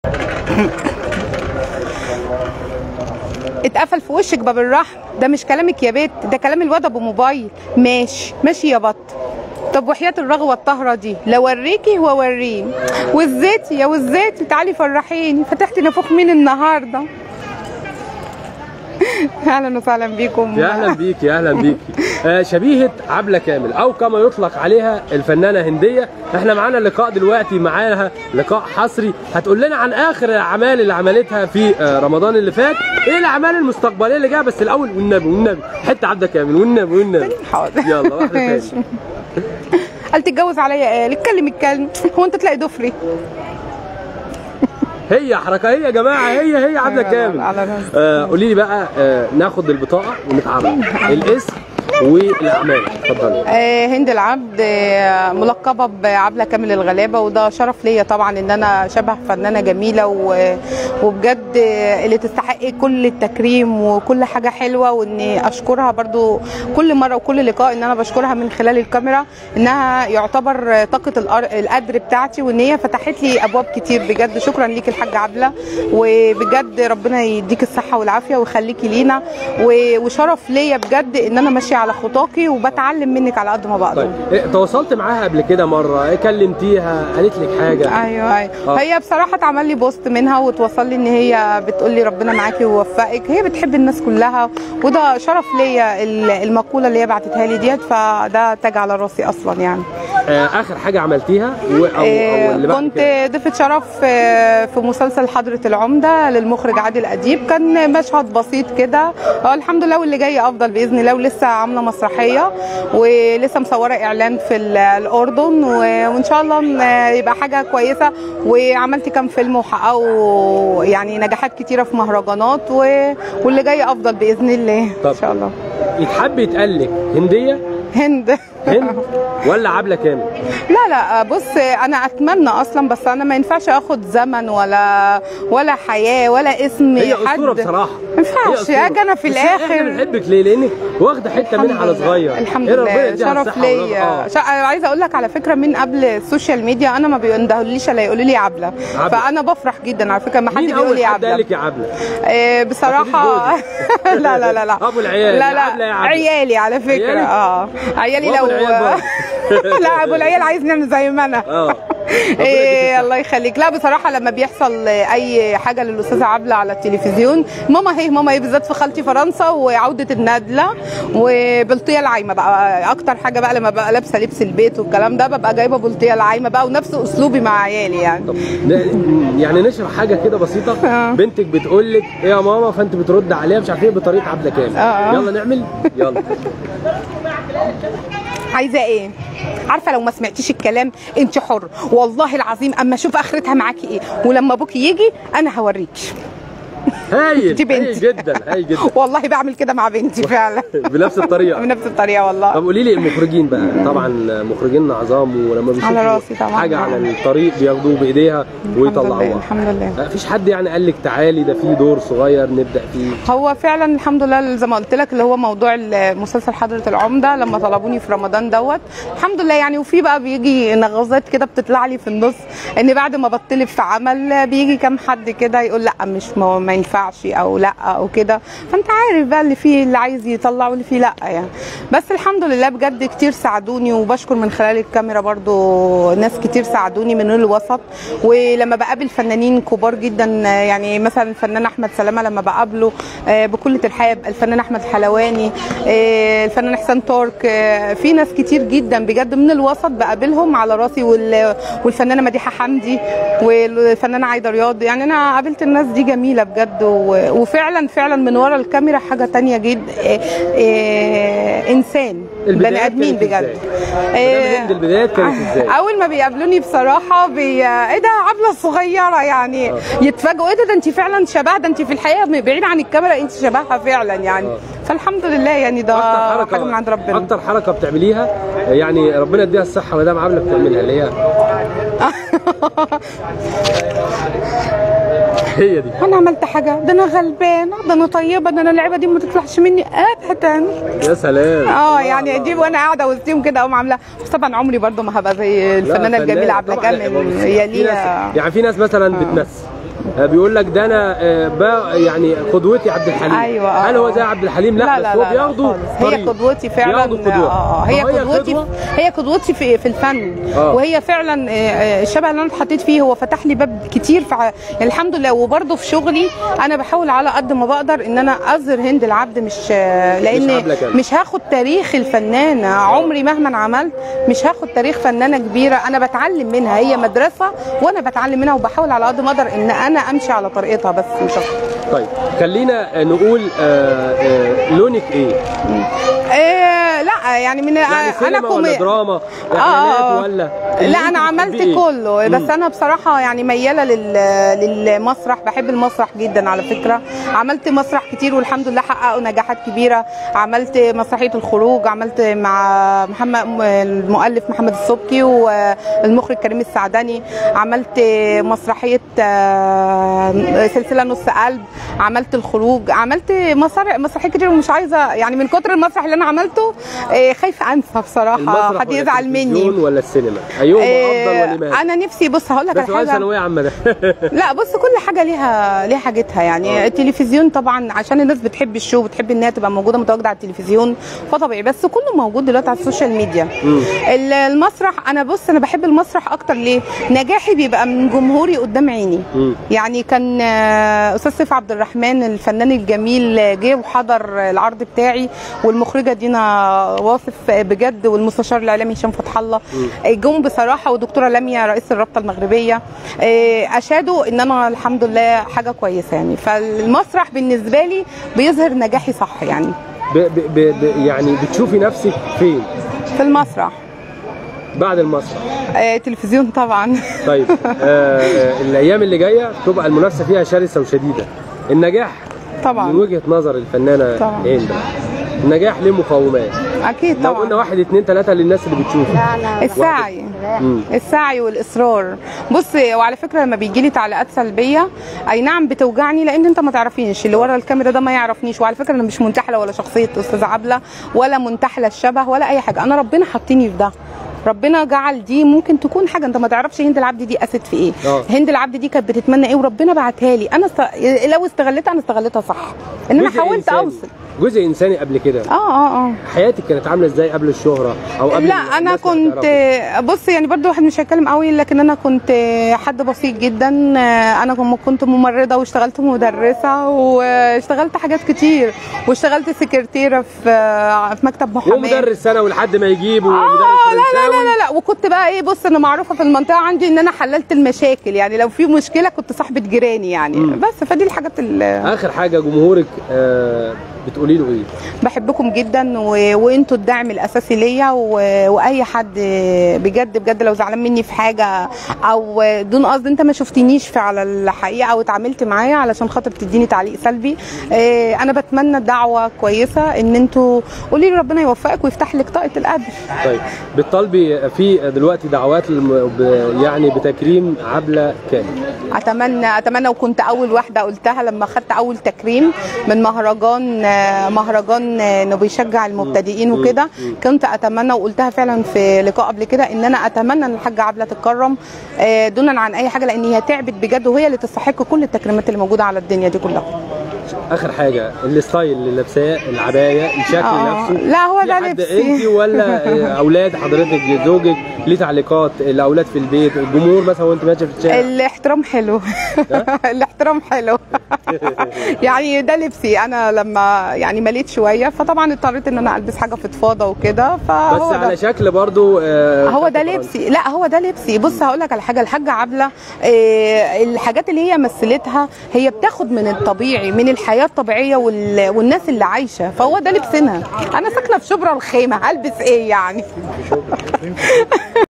اتقفل في وشك باب الرحم ده مش كلامك يا بت ده كلام الواد ابو موبايل ماشي ماشي يا بط طب وحياة الرغوة الطاهرة دي لو اوريكي واوريه والزيت يا والزيت تعالي فرحيني فتحتي نافوخ مين النهارده اهلا وسهلا بيكم يا اهلا بيك يا اهلا بيك آه شبيهه عبله كامل او كما يطلق عليها الفنانه هنديه احنا معانا لقاء دلوقتي معاها لقاء حصري هتقول لنا عن اخر الاعمال اللي عملتها في آه رمضان اللي فات ايه الاعمال المستقبليه اللي جايه بس الاول والنبي والنبي حته عبده كامل والنبي والنبي حاضر يلا واحده تاني ماشي. قال تتجوز عليا قال اتكلم اتكلم هو انت تلاقي ضفري هي حركه هي يا جماعه هي هي عبله أيوة، كامل على راسي. آه قولي لي بقى آه ناخد البطاقه ونتعرف الاسم والاعمال اتفضلي آه، هند العبد آه، ملقبه بعبله كامل الغلابه وده شرف ليا طبعا ان انا شبه فنانه جميله و- وبجد آه، اللي تستحق كل التكريم وكل حاجه حلوه واني اشكرها برضو كل مره وكل لقاء ان انا بشكرها من خلال الكاميرا انها يعتبر آه، طاقه الأر- القدر بتاعتي وان هي فتحت لي ابواب كتير بجد شكرا ليك الحاجه عبله وبجد ربنا يديك الصحه والعافيه ويخليكي لينا و- وشرف ليا بجد ان انا ماشيه على خطاكي وبتعلم منك على قد ما بقدر طيب إيه تواصلت معاها قبل كده مره إيه كلمتيها قالت لك حاجه ايوه ايوه آه. هي بصراحه اتعمل لي بوست منها وتوصل لي ان هي بتقول لي ربنا معاكي ويوفقك هي بتحب الناس كلها وده شرف ليا ال- المقوله اللي هي بعتتها لي ديت فده تاج على راسي اصلا يعني آه اخر حاجه عملتيها و... او, آه، أو اللي بعد كنت كده. ضيفة شرف آه، في مسلسل حضرة العمدة للمخرج عادل أديب كان مشهد بسيط كده آه، الحمد لله واللي جاي أفضل بإذن الله ولسه عاملة مسرحية ولسه مصورة إعلان في ال- الأردن و- وإن شاء الله ن- يبقى حاجة كويسة وعملت كام فيلم وحققوا يعني نجاحات كتيرة في مهرجانات و- واللي جاي أفضل بإذن الله طب. إن شاء الله يتحب يتقال لك هنديه هند هند ولا عبله كامل لا لا بص انا اتمنى اصلا بس انا ما ينفعش اخد زمن ولا ولا حياه ولا اسم هي حد اسطوره بصراحه ما ينفعش هي يا أسطورة. انا في بس احنا الاخر بنحبك ليه لانك واخده حته منها على لله. صغير الحمد إيه ربنا لله يديها شرف الصحة والرضا. ليا آه. شا... أنا عايزه اقول لك على فكره من قبل السوشيال ميديا انا ما بيندهوليش الا يقولوا لي عبله عبلة. فانا بفرح جدا على فكره ما حد مين بيقول اول لي حد قال عبله لك يا عبله آه، بصراحه أكيد لا لا لا لا أبو العيال، لا يا عبلة يا لا عبلة. عيالي على فكره عيالك؟ اه عيالي وأبو لو العيال برضه. لا ابو العيال عايز نعمل زي ما انا اه إيه الله يخليك لا بصراحه لما بيحصل اي حاجه للاستاذه عبله على التلفزيون ماما هي ماما هي بالذات في خالتي فرنسا وعوده الندله وبلطيه العايمه بقى اكتر حاجه بقى لما بقى لابسه لبس البيت والكلام ده ببقى جايبه بلطيه العايمه بقى ونفس اسلوبي مع عيالي يعني طب ن- يعني نشرح حاجه كده بسيطه آه. بنتك بتقول لك ايه يا ماما فانت بترد عليها مش عارف ايه بطريقه عبله كامل آه. يلا نعمل يلا عايزه ايه عارفه لو ما سمعتيش الكلام انت حر والله العظيم اما اشوف اخرتها معاكي ايه ولما ابوكي يجي انا هوريكي هايل دي بنتي. هايل جدا هايل جدا والله بعمل كده مع بنتي فعلا بنفس الطريقه بنفس الطريقه والله طب قولي لي المخرجين بقى طبعا مخرجين عظام ولما بيشوفوا على راسي طبعا. حاجه على الطريق بياخدوه بايديها الحمد لله ويطلعوها الحمد لله مفيش حد يعني قال لك تعالي ده في دور صغير نبدا فيه هو فعلا الحمد لله زي ما قلت لك اللي هو موضوع المسلسل حضرة العمدة لما طلبوني في رمضان دوت الحمد لله يعني وفي بقى بيجي نغزات كده بتطلع لي في النص ان بعد ما بطلب في عمل بيجي كام حد كده يقول لا مش ما, ما ينفعش او لا او كده فانت عارف بقى اللي فيه اللي عايز يطلع واللي فيه لا يعني بس الحمد لله بجد كتير ساعدوني وبشكر من خلال الكاميرا برضو ناس كتير ساعدوني من الوسط ولما بقابل فنانين كبار جدا يعني مثلا الفنان احمد سلامه لما بقابله آه، بكل ترحاب الفنان احمد حلواني آه، الفنان حسين ترك آه، في ناس كتير جدا بجد من الوسط بقابلهم على راسي وال- والفنانه مديحه حمدي والفنانه عايده رياض يعني انا قابلت الناس دي جميله بجد و- وفعلا فعلا من ورا الكاميرا حاجه تانية جدا آه، آه، انسان البدايات بني ادمين كانت بجد إزاي؟ مدام هند البدايات كانت ازاي؟ اول ما بيقابلوني بصراحه بي... ايه ده عبله صغيره يعني آه. يتفاجئوا ايه ده ده انت فعلا شبه ده انت في الحقيقه بعيد عن الكاميرا انت شبهها فعلا يعني آه. فالحمد لله يعني ده اكتر حركه حاجه من عند ربنا اكتر حركه بتعمليها يعني ربنا يديها الصحه مدام عبله بتعملها اللي هي هي دي انا عملت حاجه ده انا غلبانه ده انا طيبه ده انا اللعبه دي ما تطلعش مني ابدا يا سلام اه يعني دي وانا قاعده وسطهم كده اقوم عامله بس طبعا عمري برضو ما هبقى زي لا، الفنانه الجميله عبله طبعاً. لا، كامل بص، هي في ناس ليها يعني في ناس مثلا بتمثل آه، بيقول لك ده انا آه، بقى يعني قدوتي عبد الحليم أيوة، آه، هل هو آه. زي عبد الحليم لا, لا بس لا هو لا, لا بياخده خالص. هي طريق. قدوتي فعلا بياخده قدوة. آه آه هي فهي قدوتي قدوة؟ هي قدوتي في في الفن آه. وهي فعلا آه، آه، الشبه اللي انا اتحطيت فيه هو فتح لي باب كتير في ع- يعني الحمد لله وبرده في شغلي انا بحاول على قد ما بقدر ان انا اظهر هند العبد مش آه، لان عبلة كامل. مش هاخد تاريخ الفنانه عمري مهما عملت مش هاخد تاريخ فنانه كبيره انا بتعلم منها هي مدرسه وانا بتعلم منها وبحاول على قد ما اقدر ان انا امشي على طريقتها بس مش اكتر طيب خلينا آه، نقول آه، آه، لونك ايه إيه لا يعني من يعني انا سينما ولا كومي دراما آه. اعلانات ولا اللي لا انت انا عملت بتحبيه إيه؟ كله بس مم. انا بصراحه يعني مياله لل... للمسرح بحب المسرح جدا على فكره عملت مسرح كتير والحمد لله حققوا نجاحات كبيره عملت مسرحيه الخروج عملت مع محمد المؤلف محمد السبكي والمخرج كريم السعدني عملت مسرحيه آه، سلسله نص قلب عملت الخروج عملت مسار مسرحيات كتير ومش عايزه يعني من كتر المسرح اللي انا عملته آه، خايفه انسى بصراحه المسرح حد ولا يزعل مني التلفزيون ولا السينما ايهما إيه، افضل ولماذا انا نفسي بص هقول لك ده على سؤال حاجه ثانويه عامه ده لا بص كل حاجه ليها ليها حاجتها يعني آه. التلفزيون طبعا عشان الناس بتحب الشو بتحب انها تبقى موجوده متواجده على التلفزيون فطبيعي بس كله موجود دلوقتي على السوشيال ميديا مم. ال- المسرح انا بص انا بحب المسرح اكتر ليه نجاحي بيبقى من جمهوري قدام عيني مم. يعني كان آه، استاذ سيف عبد الرحمن الفنان الجميل آه، جه وحضر العرض بتاعي والمخرجه دينا واصف آه، بجد والمستشار الاعلامي هشام فتح الله آه، جم بصراحه ودكتوره لميا رئيس الرابطه المغربيه آه، اشادوا ان انا الحمد لله حاجه كويسه يعني فالمسرح بالنسبه لي بيظهر نجاحي صح يعني ب ب ب ب يعني بتشوفي نفسك فين في المسرح بعد المسرح آه، تلفزيون طبعا طيب آه آه، الايام اللي جايه تبقى المنافسه فيها شرسه وشديده النجاح من طبعا وجهه نظر الفنانه طبعا. هند النجاح له مقومات اكيد لو قلنا طبعا واحد اتنين تلاته للناس اللي بتشوف السعي مم. السعي والاصرار بص وعلى فكره لما بيجي لي تعليقات سلبيه اي نعم بتوجعني لان انت ما تعرفينش اللي ورا الكاميرا ده ما يعرفنيش وعلى فكره انا مش منتحله ولا شخصيه استاذ عبله ولا منتحله الشبه ولا اي حاجه انا ربنا حاطيني في ده ربنا جعل دي ممكن تكون حاجه انت ما تعرفش هند العبد دي قست في ايه آه. هند العبد دي كانت بتتمنى ايه وربنا بعتها لي انا است... لو استغلتها انا استغلتها صح ان انا جزء حاولت إنساني. اوصل جزء انساني قبل كده اه اه اه حياتك كانت عامله ازاي قبل الشهره او قبل لا انا الناس اللي كنت تعرفك؟ بص يعني برضو واحد مش هيتكلم قوي لكن انا كنت حد بسيط جدا انا كم- كنت ممرضه واشتغلت مدرسه واشتغلت حاجات كتير واشتغلت سكرتيره في في مكتب محاماه ومدرس ثانوي لحد ما يجيبه اه ومدرس لا لا فرنساوي لا لا لا وكنت بقى ايه بص انا معروفه في المنطقه عندي ان انا حللت المشاكل يعني لو في مشكله كنت صاحبه جيراني يعني مم. بس فدي الحاجات اللي اخر حاجه جمهورك آه بتقولي له ايه بحبكم جدا و... وانتوا الدعم الاساسي ليا و... واي حد بجد بجد لو زعلان مني في حاجه او دون قصد انت ما شفتنيش في على الحقيقه او اتعاملت معايا علشان خاطر تديني تعليق سلبي آه، انا بتمنى دعوه كويسه ان انتوا قولي لي ربنا يوفقك ويفتح لك طاقه القدر طيب بتطالبي في دلوقتي دعوات الم... ب... يعني بتكريم عبله كامل اتمنى اتمنى وكنت اول واحده قلتها لما خدت اول تكريم من مهرجان آه، مهرجان آه، انه بيشجع المبتدئين مم. وكده مم. كنت اتمنى وقلتها فعلا في لقاء قبل كده ان انا اتمنى ان الحاجه عبله تتكرم آه، دونا عن اي حاجه لان هي تعبت بجد وهي اللي تستحق كل التكريمات اللي موجوده على الدنيا دي كلها اخر حاجه الستايل اللي لابساه العبايه الشكل آه، نفسه لا هو في ده حد لبسي. انت ولا آه، اولاد حضرتك زوجك ليه تعليقات الاولاد في البيت الجمهور مثلا وانت ماشيه في الشارع الاحترام حلو الاحترام حلو يعني ده لبسي انا لما يعني مليت شويه فطبعا اضطريت ان انا البس حاجه فضفاضه وكده بس فهو ده. على شكل برضو آه، هو ده فرنسي. لبسي لا هو ده لبسي بص هقول لك على حاجه الحاجه عبله آه، الحاجات اللي هي مثلتها هي بتاخد من الطبيعي من الحياه الطبيعيه وال... والناس اللي عايشه فهو ده لبسنا انا ساكنه في شبرا الخيمه هلبس ايه يعني